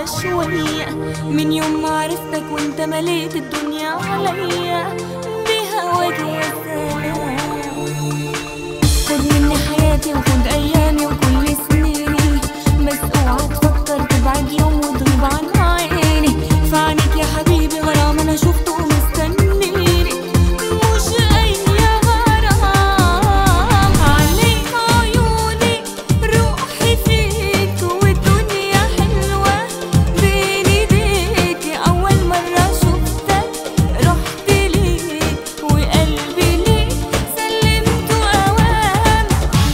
شوية من يوم ما عرفتك وانت مليت الدنيا عليا بهواك يا سلام خد مني حياتي وخد ايامي وكل سنيني بس اوعى تفكر تبعد يوم وتغيب عن عيني فعنك يا حبيبي غرام انا شفته ومستنيني مش اي غرام عليك عيوني روحي فيك والدنيا حلوة بين ايديك اول مرة شفتك رحت ليك وقلبي ليك سلمته اوام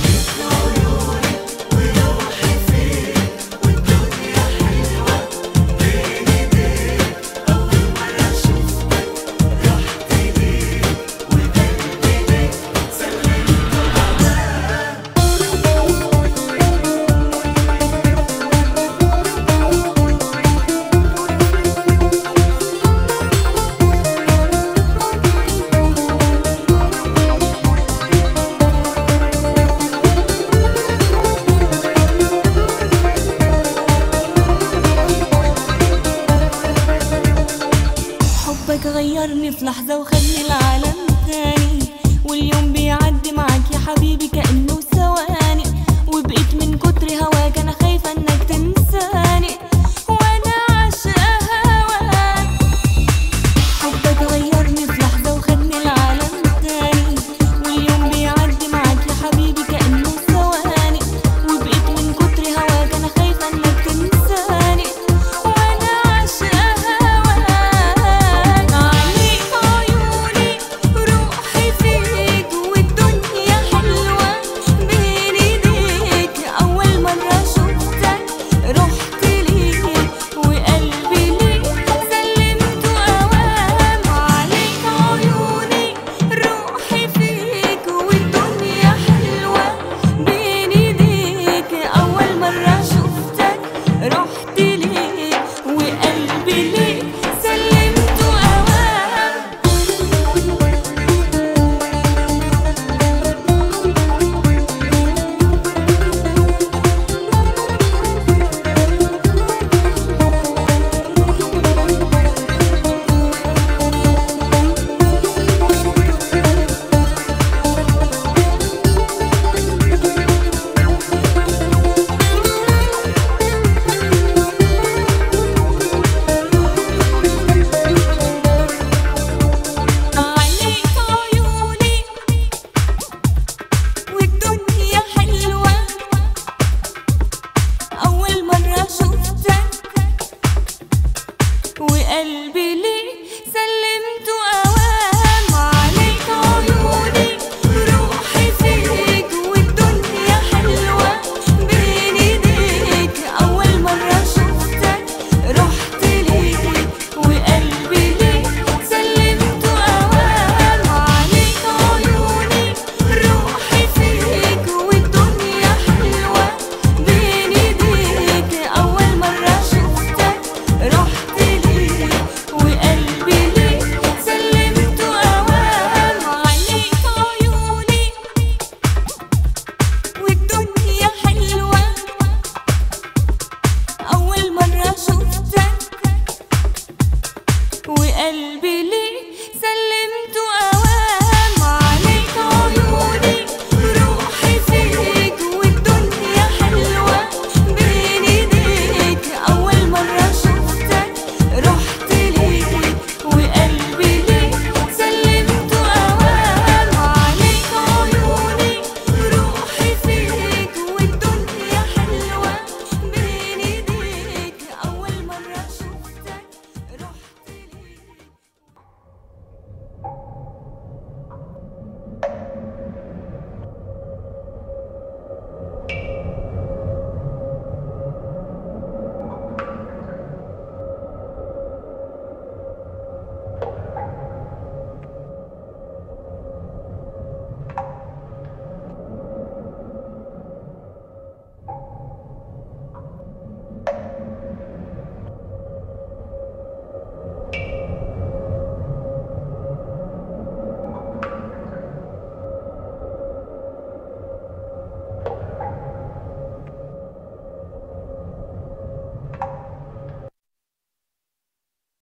حبك غيرني في لحظة وخدني العالم تاني واليوم بيعدي معاك يا حبيبي كأنه ثواني وبقيت من كتر هواك أنا خايفة إنك تنساني